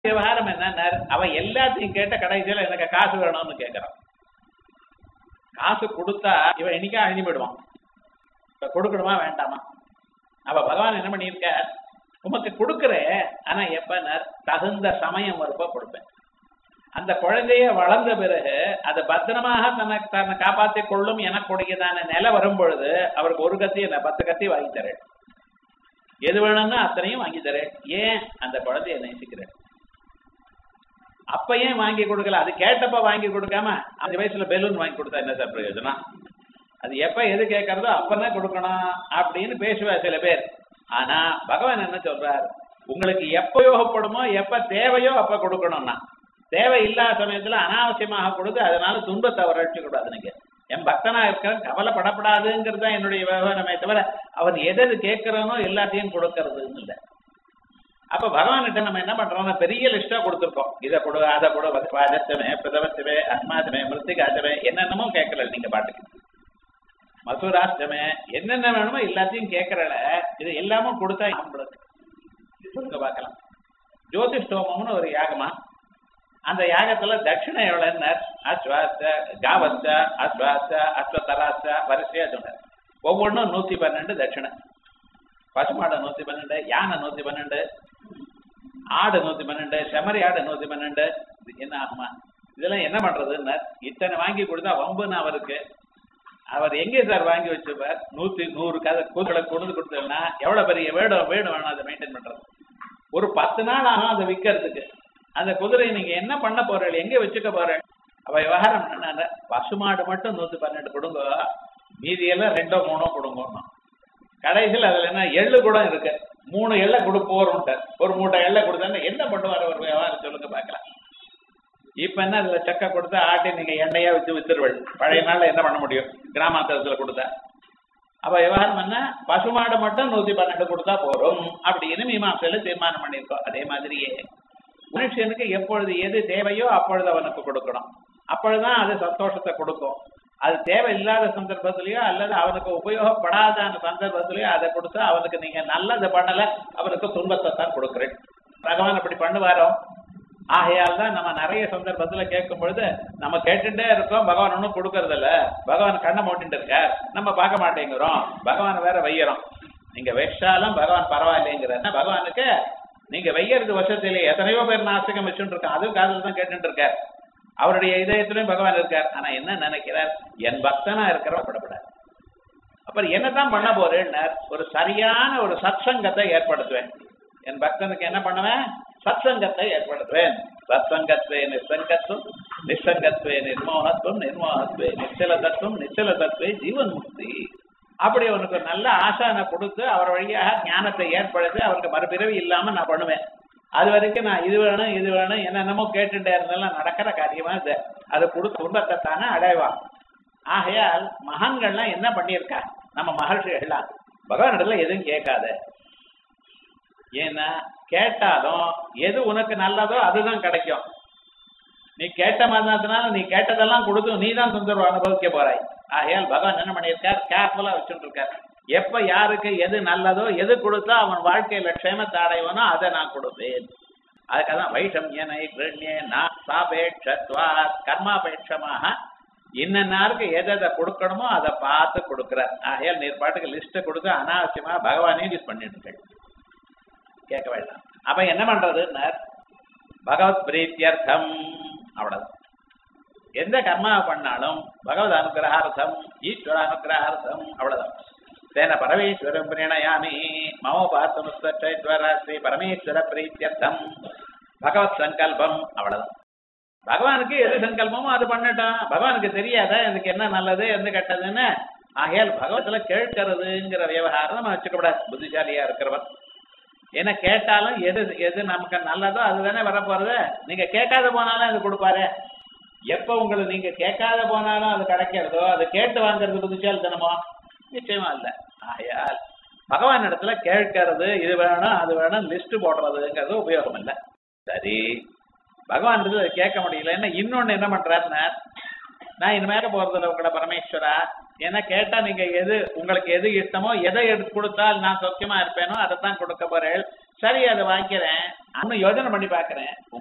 விவகாரம் என்ன அவ எல்லாத்தையும் கேட்ட கடைசியில எனக்கு காசு வேணும்னு கேட்கறான் காசு கொடுத்தா இவன் என்னைக்கா அழிஞ்சு போயிடுவான் இப்ப கொடுக்கணுமா வேண்டாமா அப்ப பகவான் என்ன பண்ணியிருக்க உமக்கு கொடுக்குறேன் ஆனா எப்ப தகுந்த சமயம் வரப்ப கொடுப்பேன் அந்த குழந்தைய வளர்ந்த பிறகு அதை பத்திரமாக தனக்கு தன்னை காப்பாற்றிக் கொள்ளும் எனக்குடையதான நிலை வரும் பொழுது அவருக்கு ஒரு கத்தி என்ன பத்து கத்தி வாங்கி தரேன் எது வேணும்னா அத்தனையும் வாங்கி தரேன் ஏன் அந்த குழந்தைய நேசிக்கிறேன் அப்ப ஏன் வாங்கி கொடுக்கல அது கேட்டப்ப வாங்கி கொடுக்காம அஞ்சு வயசுல பெலூன் வாங்கி கொடுத்தா என்ன சார் பிரயோஜனம் அது எப்ப எது கேட்கறதோ அப்பதான் கொடுக்கணும் அப்படின்னு பேசுவார் சில பேர் ஆனா பகவான் என்ன சொல்றார் உங்களுக்கு எப்ப யோகப்படுமோ எப்ப தேவையோ அப்ப கொடுக்கணும்னா தேவை இல்லாத சமயத்துல அனாவசியமாக கொடுத்து அதனால துன்பத்தை வரட்சி கூடாது நீங்க என் பக்தனா இருக்கிறேன் கவலைப்படப்படாதுங்கிறது தான் என்னுடைய விவகாரமே தவிர அவன் எது கேட்கிறனோ எல்லாத்தையும் கொடுக்கறதுன்னு இல்லை அப்ப பகவான்கிட்ட நம்ம என்ன பண்றோம்னா பெரிய லிஸ்டா கொடுத்துருக்கோம் இதை கொடு அதை கொடு வாஜத்தமே பிரதவத்தமே அஸ்மாதமே மிருத்திகாச்சமே என்னென்னமோ கேட்கல நீங்க பாட்டுக்கு மசூராஷ்டமே என்னென்ன வேணுமோ எல்லாத்தையும் கேட்கறல இது எல்லாமும் கொடுத்தா நம்மளுக்கு சொல்லுங்க பார்க்கலாம் ஜோதிஷ்டோமம்னு ஒரு யாகமா அந்த யாகத்துல தட்சிணை எவ்வளவுன்னு அஸ்வாச காவச்ச அஸ்வாச அஸ்வதராச வரிசையா சொன்னார் ஒவ்வொன்றும் நூத்தி பன்னெண்டு தட்சிணை பசுமாடை நூத்தி பன்னெண்டு யானை நூத்தி பன்னெண்டு ஆடு நூத்தி பன்னெண்டு செமரி ஆடு நூத்தி பன்னெண்டு இது என்ன ஆகுமா இதெல்லாம் என்ன பண்றதுன்னு இத்தனை வாங்கி கொடுத்தா வம்புன்னு அவருக்கு அவர் எங்கே சார் வாங்கி வச்சிருப்பார் நூத்தி நூறு கதை கூతుகளை கொண்டு கொடுத்ததுன்னா எவ்வளவு பெரிய வேடம் வேடு வேணும் அதை மெயின்டைன் பண்றது ஒரு பத்து நாள் ஆகும் அதை விற்கிறதுக்கு அந்த குதிரையை நீங்க என்ன பண்ண போறீங்க எங்க வச்சுக்க போறேன் அவ விவகாரம் என்ன பசுமாடு மட்டும் நூத்தி பன்னெண்டு கொடுங்க மீதியெல்லாம் ரெண்டோ மூணோ கொடுங்கணும் கடைசியில் அதுல என்ன எள்ளு கூட இருக்கு மூணு எள்ளை கொடு போறோம்ட்ட ஒரு மூட்டை எள்ளை கொடுத்தா என்ன பண்ணுவார் ஒரு விவகாரம் சொல்லுங்க பார்க்கலாம் இப்ப என்ன அதுல சக்கை கொடுத்து ஆட்டி நீங்க எண்ணெயா வச்சு வித்துருவள் பழைய நாள்ல என்ன பண்ண முடியும் கிராமாந்தரத்துல கொடுத்தா அப்ப விவகாரம் என்ன பசுமாடு மட்டும் நூத்தி பன்னெண்டு கொடுத்தா போறோம் அப்படின்னு மீமாசையில தீர்மானம் பண்ணியிருக்கோம் அதே மாதிரியே மனுஷனுக்கு எப்பொழுது எது தேவையோ அப்பொழுது அவனுக்கு கொடுக்கணும் அப்பொழுதுதான் அது சந்தோஷத்தை கொடுக்கும் அது தேவை இல்லாத சந்தர்ப்பத்திலயோ அல்லது அவனுக்கு உபயோகப்படாத அந்த சந்தர்ப்பத்திலயோ அதை கொடுத்தா அவனுக்கு நீங்க நல்லதை பண்ணல அவனுக்கு துன்பத்தை தான் கொடுக்குறேன் பகவான் அப்படி பண்ணுவாரோ ஆகையால் தான் நம்ம நிறைய சந்தர்ப்பத்துல கேட்கும் பொழுது நம்ம கேட்டுட்டே இருக்கோம் பகவான் ஒன்றும் கொடுக்கறது இல்ல பகவான் கண்ணை மூட்டிட்டு இருக்கார் நம்ம பார்க்க மாட்டேங்கிறோம் பகவான் வேற வையறோம் நீங்க வெச்சாலும் பகவான் பரவாயில்லைங்கிற பகவானுக்கு நீங்க வையறது வருஷத்திலே எத்தனையோ பேர் நாசகம் வச்சுட்டு இருக்கோம் அதுவும் காதல் தான் கேட்டுட்டு இருக்கார் அவருடைய இதயத்திலும் பகவான் இருக்கார் ஆனா என்ன நினைக்கிறார் என் பக்தனா இருக்கிறவ படப்படாது அப்புறம் என்னதான் பண்ண போறேன்னார் ஒரு சரியான ஒரு சத்சங்கத்தை ஏற்படுத்துவேன் என் பக்தனுக்கு என்ன பண்ணுவேன் சத்சங்கத்தை ஏற்படுத்துவேன் சத்சங்கத்வே நிசங்கத்துவம் நிசங்கத்வே நிர்மோகத்துவம் நிர்மோகத்வே நிச்சல தத்துவம் நிச்சல தத்துவே ஜீவன் முக்தி அப்படி அவனுக்கு ஒரு நல்ல ஆசானை கொடுத்து அவர் வழியாக ஞானத்தை ஏற்படுத்தி அவருக்கு மறுபிறவி இல்லாம நான் பண்ணுவேன் அது வரைக்கும் நான் இது வேணும் இது வேணும் என்னென்னமோ கேட்டுட்டே இருந்தாலும் நடக்கிற காரியமா இது அது கொடுத்து துன்பத்தை தானே அடைவான் ஆகையால் மகான்கள்லாம் என்ன பண்ணியிருக்கா நம்ம மகர்ஷிகள்லாம் பகவான் இடத்துல எதுவும் கேட்காத ஏன்னா கேட்டாலும் எது உனக்கு நல்லதோ அதுதான் கிடைக்கும் நீ கேட்ட மாதிரினால நீ கேட்டதெல்லாம் கொடுத்து நீ தான் தொந்தரவு அனுபவிக்க போறாய் ஆகையால் பகவான் என்ன பண்ணியிருக்கார் கேர்ஃபுல்லா வச்சுட்டு இருக்கார் எப்ப யாருக்கு எது நல்லதோ எது கொடுத்தா அவன் வாழ்க்கையில க்ஷேமத்தை அடைவனோ அதை நான் கொடுப்பேன் அதுக்காக தான் வைஷம்யனை கிருண்யே நான் சாபேட்சத்வா கர்மாபேட்சமாக இன்னன்னாருக்கு எதை எதை கொடுக்கணுமோ அதை பார்த்து கொடுக்குறார் ஆகையால் நீர் பாட்டுக்கு லிஸ்ட்டை கொடுத்து அனாவசியமா பகவானையும் யூஸ் பண்ணிட்டு இருக்கேன் கேட்க வேண்டாம் அப்ப என்ன பண்றதுன்னார் பகவத் பிரீத்தியர்த்தம் அவ்வளவுதான் எந்த கர்மா பண்ணாலும் பகவத் அனுகிரகார்த்தம் ஈஸ்வர அனுகிரகார்த்தம் அவ்வளவுதான் தேன பரமேஸ்வரம் பிரணயாமி மமோபாத்தமுஸ்வர ஸ்ரீ பரமேஸ்வர பிரீத்தியர்த்தம் பகவத் சங்கல்பம் அவ்வளவுதான் பகவானுக்கு எது சங்கல்பமோ அது பண்ணட்டும் பகவானுக்கு தெரியாத எனக்கு என்ன நல்லது எது கெட்டதுன்னு ஆகையால் பகவத்துல கேட்கறதுங்கிற விவகாரம் நம்ம வச்சுக்கூடாது புத்திசாலியா இருக்கிறவன் ஏன்னா கேட்டாலும் எது எது நமக்கு நல்லதோ அதுதானே வரப்போறது நீங்க கேட்காத போனாலும் அது கொடுப்பாரு எப்ப உங்களை நீங்க கேட்காத போனாலும் அது கிடைக்கிறதோ அது கேட்டு வாங்குறது புத்திசாலித்தனமோ நிச்சயமா இல்ல ஆகையால் பகவான் இடத்துல கேட்கறது இது வேணும் அது வேணும் லிஸ்ட் போடுறதுங்கிறது உபயோகம் இல்லை சரி பகவான் இடத்துல கேட்க முடியல என்ன இன்னொன்னு என்ன பண்றாருன்னா நான் இனிமேல போறதில்ல உங்களோட பரமேஸ்வரா ஏன்னா கேட்டா நீங்க எது உங்களுக்கு எது இஷ்டமோ எதை எடுத்து கொடுத்தால் நான் சௌக்கியமா இருப்பேனோ அதைத்தான் கொடுக்க போறேன் சரி அதை வாங்கிக்கிறேன் இன்னும் யோஜனை பண்ணி பார்க்கிறேன்